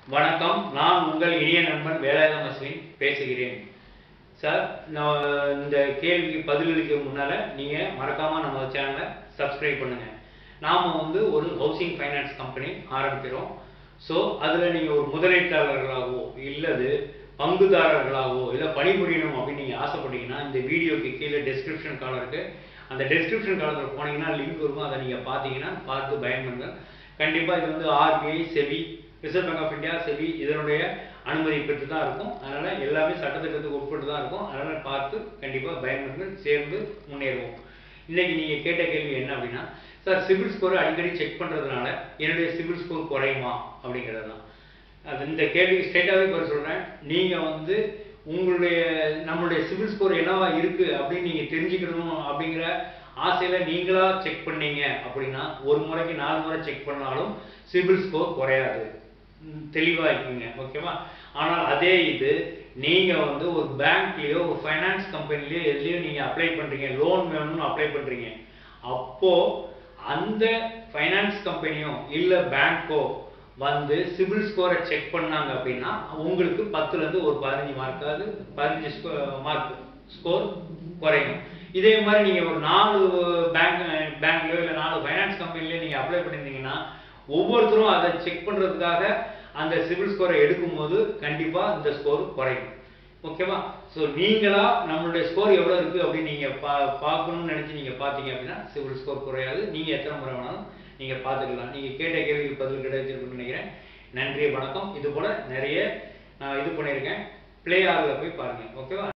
வணக்கம் நான் உங்கள் இனிய நண்பன் வேலாயுதம் அஸ்வின் பேசுகிறேன் சார் நான் இந்த கேள்விக்கு பதிலளிக்க முன்னால நீங்க மறக்காம நம்ம சேனலை சப்ஸ்கிரைப் பண்ணுங்க நாம வந்து ஒரு ஹவுசிங் ஃபைனான்ஸ் கம்பெனி ஆரம்பிக்கிறோம் ஸோ அதில் நீங்கள் ஒரு முதலீட்டாளர்களாகவோ இல்லது பங்குதாரர்களாகவோ இல்லை பணிபுரியணும் அப்படின்னு நீங்கள் ஆசைப்பட்டீங்கன்னா இந்த வீடியோக்கு கீழே டெஸ்கிரிப்ஷன் காலம் இருக்கு அந்த டெஸ்கிரிப்ஷன் காலத்தில் போனீங்கன்னா லிங்க் இருக்கும் அதை நீங்கள் பார்த்தீங்கன்னா பார்த்து பயன்படுங்க கண்டிப்பாக இது வந்து RBI SEBI reserve bank of India SEBI இதனுடைய அனுமதி பெற்று தான் இருக்கும் அதனால் எல்லாமே சட்டத்திட்டத்துக்கு உட்பட்டு தான் இருக்கும் அதனால் பார்த்து கண்டிப்பாக பயன்படுங்க சேர்ந்து முன்னேறுவோம் இன்னைக்கு நீங்கள் கேட்ட கேள்வி என்ன அப்படின்னா சார் சிபில் ஸ்கோரை அடிக்கடி செக் பண்ணுறதுனால என்னுடைய சிபில் ஸ்கோர் குறையுமா அப்படிங்கிறது தான் அது இந்த கேள்விக்கு ஸ்ட்ரைட்டாகவே பதில் சொல்கிறேன் நீங்கள் வந்து உங்களுடைய நம்மளுடைய சிபில் ஸ்கோர் என்னவா இருக்கு அப்படின்னு நீங்கள் தெரிஞ்சுக்கணும் அப்படிங்கிற ஆசையில் நீங்களா செக் பண்ணீங்க அப்படின்னா ஒரு முறைக்கு நாலு முறை செக் பண்ணாலும் சிபில் ஸ்கோர் குறையாது ம், தெளிவா இருக்கீங்க ஓகேவா ஆனால் அதே இது நீங்க வந்து ஒரு பேங்க்லயோ ஒரு ஃபைனான்ஸ் கம்பெனிலயோ எதுலயோ நீங்க அப்ளை பண்றீங்க லோன் வேணும்னு அப்ளை பண்றீங்க அப்போ அந்த ஃபைனான்ஸ் கம்பெனியோ இல்ல பேங்க்கோ வந்து சிபில் ஸ்கோரை செக் பண்ணாங்க அப்படின்னா உங்களுக்கு பத்துல இருந்து ஒரு பதினஞ்சு மார்க்காவது பதினஞ்சு மார்க் ஸ்கோர் குறையும் இதே மாதிரி நீங்க ஒரு நாலு பேங்க் பேங்க்லயோ இல்ல நாலு ஃபைனான்ஸ் கம்பெனிலயோ நீங்க அப்ளை பண்ணிருந்தீங்கன்னா ஒவ்வொருத்தரும் அதை செக் பண்றதுக்காக அந்த சிபில் ஸ்கோரை எடுக்கும்போது கண்டிப்பா இந்த ஸ்கோர் குறையும் ஓகேவா ஸோ நீங்களா நம்மளுடைய ஸ்கோர் எவ்வளோ இருக்கு அப்படின்னு நீங்க பா பார்க்கணும்னு நினைச்சு நீங்க பார்த்தீங்க அப்படின்னா சிவில் ஸ்கோர் குறையாது நீங்க எத்தனை முறை வேணாலும் நீங்க பார்த்துக்கலாம் நீங்க கேட்ட கேள்விக்கு பதில் கிடைச்சிருக்குன்னு நினைக்கிறேன் நன்றி வணக்கம் இது போல நிறைய நான் இது பண்ணியிருக்கேன் பிளே ஆரில் போய் பாருங்க ஓகேவா